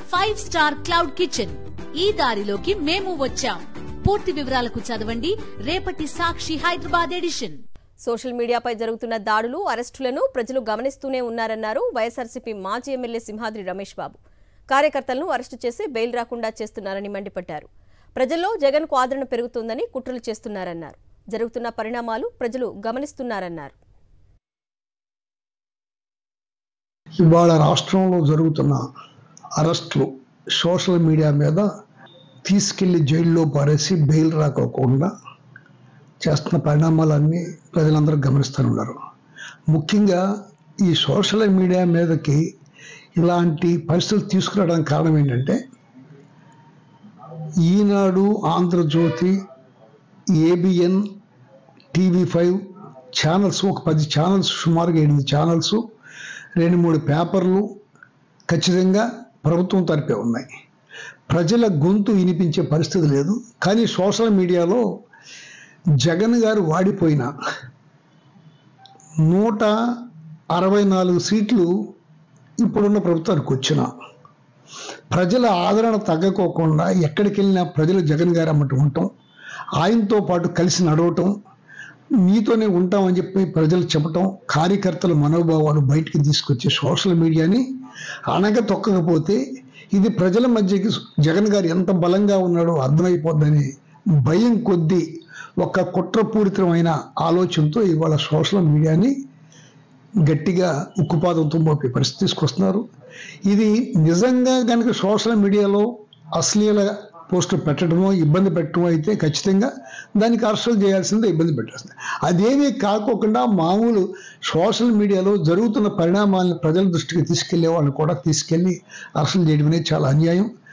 five star cloud kitchen ఈ దారిలోకి మేము వచ్చాం పూర్తి వివరాలకు చదవండి రేపటి సాక్షి హైదరాబాద్ ఎడిషన్ సోషల్ మీడియాపై జరుగుతున్న దాడులు అరెస్టులను ప్రజలు గమనిస్తూనే ఉన్నారన్నారు వైఎస్ఆర్సీపీ మాజీ ఎమ్మెల్యే సింహాద్రి రమేష్ బాబు కార్యకర్తలను అరెస్టు చేసి బెయిల్ రాకుండా చేస్తున్నారని మండిపడ్డారు ప్రజల్లో జగన్కు ఆదరణ పెరుగుతుందని కుట్రలు చేస్తున్నారన్నారు జరుగుతున్న పరిణామాలు ప్రజలు గమనిస్తున్నారన్నారు ఇవాళ రాష్ట్రంలో జరుగుతున్న అరెస్టులు సోషల్ మీడియా మీద తీసుకెళ్లి జైల్లో పారేసి బెయిల్ రాకోకుండా చేస్తున్న పరిణామాలన్నీ ప్రజలందరూ గమనిస్తున్నారు ముఖ్యంగా ఈ సోషల్ మీడియా మీదకి ఇలాంటి పరిస్థితులు తీసుకురావడానికి కారణం ఏంటంటే Eenadu Andhra Jyothi ABN TV five channels ఒక పది ఛానల్స్ సుమారుగా ఎనిమిది ఛానల్స్ రెండు మూడు పేపర్లు ఖచ్చితంగా ప్రభుత్వం తరపే ఉన్నాయి ప్రజల గొంతు వినిపించే పరిస్థితి లేదు కానీ సోషల్ మీడియాలో జగన్ గారు వాడిపోయిన నూట అరవై నాలుగు సీట్లు ఇప్పుడున్న ప్రభుత్వానికి వచ్చిన ప్రజల ఆదరణ తగ్గకోకుండా ఎక్కడికి వెళ్ళినా ప్రజలు జగన్ గారు అమ్మటి ఉండటం ఆయనతో పాటు కలిసి నడవటం మీతోనే ఉంటామని చెప్పి ప్రజలు చెప్పటం కార్యకర్తల మనోభావాలు బయటికి తీసుకొచ్చే సోషల్ మీడియాని అనగ తొక్కకపోతే ఇది ప్రజల మధ్యకి జగన్ గారు ఎంత బలంగా ఉన్నాడో అర్థమైపోద్దని భయం కొద్దీ ఒక కుట్రపూరితమైన ఆలోచనతో ఇవాళ సోషల్ మీడియాని గట్టిగా ఉక్కుపాదంతో మోపే పరిస్థితి తీసుకొస్తున్నారు ఇది నిజంగా కనుక సోషల్ మీడియాలో అశ్లీల పోస్టులు పెట్టడమో ఇబ్బంది పెట్టడమో అయితే ఖచ్చితంగా దానికి అరెస్టులు చేయాల్సిందే ఇబ్బంది పెట్టాల్సిందే అదేమీ కాకోకుండా మామూలు సోషల్ మీడియాలో జరుగుతున్న పరిణామాలను ప్రజల దృష్టికి తీసుకెళ్లే వాళ్ళు కూడా తీసుకెళ్లి అరెస్టులు చేయడం అనేది చాలా అన్యాయం